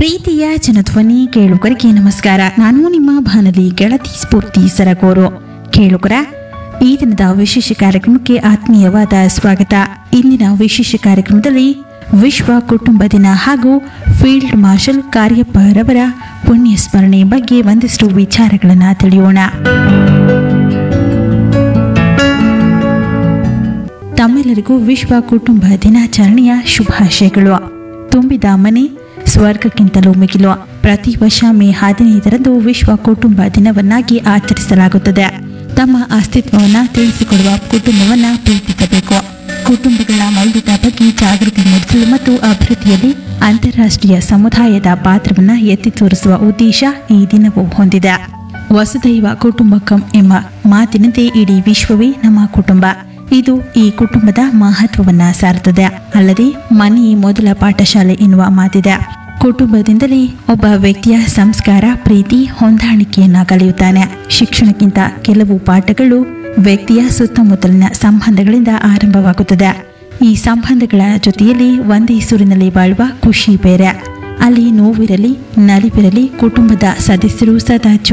ಪ್ರೀತಿಯ ಜನಧ್ವನಿ ಕೇಳುಗರಿಗೆ ನಮಸ್ಕಾರ ನಾನು ನಿಮ್ಮ ಭಾನಲಿ ಗೆಳತಿ ಸ್ಫೂರ್ತಿ ಸರಗೂರು ಕೇಳುಗರ ಈ ದಿನದ ವಿಶೇಷ ಕಾರ್ಯಕ್ರಮಕ್ಕೆ ಆತ್ಮೀಯವಾದ ಸ್ವಾಗತ ಇಂದಿನ ವಿಶೇಷ ಕಾರ್ಯಕ್ರಮದಲ್ಲಿ ವಿಶ್ವ ಕುಟುಂಬ ದಿನ ಹಾಗೂ ಫೀಲ್ಡ್ ಮಾರ್ಷಲ್ ಕಾರ್ಯಪ್ಪರವರ ಪುಣ್ಯ ಸ್ಮರಣೆ ಬಗ್ಗೆ ಒಂದಿಷ್ಟು ವಿಚಾರಗಳನ್ನು ತಿಳಿಯೋಣ ತಮ್ಮೆಲ್ಲರಿಗೂ ವಿಶ್ವ ಕುಟುಂಬ ದಿನಾಚರಣೆಯ ಶುಭಾಶಯಗಳು ತುಂಬಿದ ಮನೆ ಸ್ವರ್ಗಕ್ಕಿಂತಲೂ ಮಿಗಿಲು ಪ್ರತಿ ವರ್ಷ ಮೇ ಹದಿನೈದರಂದು ವಿಶ್ವ ಕುಟುಂಬ ದಿನವನ್ನಾಗಿ ಆಚರಿಸಲಾಗುತ್ತದೆ ತಮ್ಮ ಅಸ್ತಿತ್ವವನ್ನು ತಿಳಿಸಿಕೊಡುವ ಕುಟುಂಬವನ್ನು ಪ್ರೀತಿಸಬೇಕು ಕುಟುಂಬಗಳ ಮೌಲ್ಯದ ಬಗ್ಗೆ ಜಾಗೃತಿ ಮೂಡಿಸಲು ಮತ್ತು ಅಭಿವೃದ್ಧಿಯಲ್ಲಿ ಅಂತಾರಾಷ್ಟ್ರೀಯ ಸಮುದಾಯದ ಪಾತ್ರವನ್ನು ಎತ್ತಿ ತೋರಿಸುವ ಉದ್ದೇಶ ಈ ದಿನವು ಹೊಂದಿದೆ ವಸುದೈವ ಕುಟುಂಬಕಂ ಎಂಬ ಮಾತಿನಂತೆ ಇಡೀ ವಿಶ್ವವೇ ನಮ್ಮ ಕುಟುಂಬ ಇದು ಈ ಕುಟುಂಬದ ಮಹತ್ವವನ್ನ ಸಾರುತ್ತದೆ ಅಲ್ಲದೆ ಮನೆಯೇ ಮೊದಲ ಪಾಠಶಾಲೆ ಎನ್ನುವ ಮಾತಿದೆ ಕುಟುಂಬದಿಂದಲೇ ಒಬ್ಬ ವ್ಯಕ್ತಿಯ ಸಂಸ್ಕಾರ ಪ್ರೀತಿ ಹೊಂದಾಣಿಕೆಯನ್ನ ಕಲಿಯುತ್ತಾನೆ ಶಿಕ್ಷಣಕ್ಕಿಂತ ಕೆಲವು ಪಾಠಗಳು ವ್ಯಕ್ತಿಯ ಸುತ್ತಮುತ್ತಲಿನ ಸಂಬಂಧಗಳಿಂದ ಆರಂಭವಾಗುತ್ತದೆ ಈ ಸಂಬಂಧಗಳ ಜೊತೆಯಲ್ಲಿ ಒಂದೇ ಸೂರಿನಲ್ಲಿ ಬಾಳುವ ಖುಷಿ ಬೇರೆ ಅಲ್ಲಿ ನೋವಿರಲಿ ನಲಿವಿರಲಿ ಕುಟುಂಬದ ಸದಸ್ಯರು ಸದಾ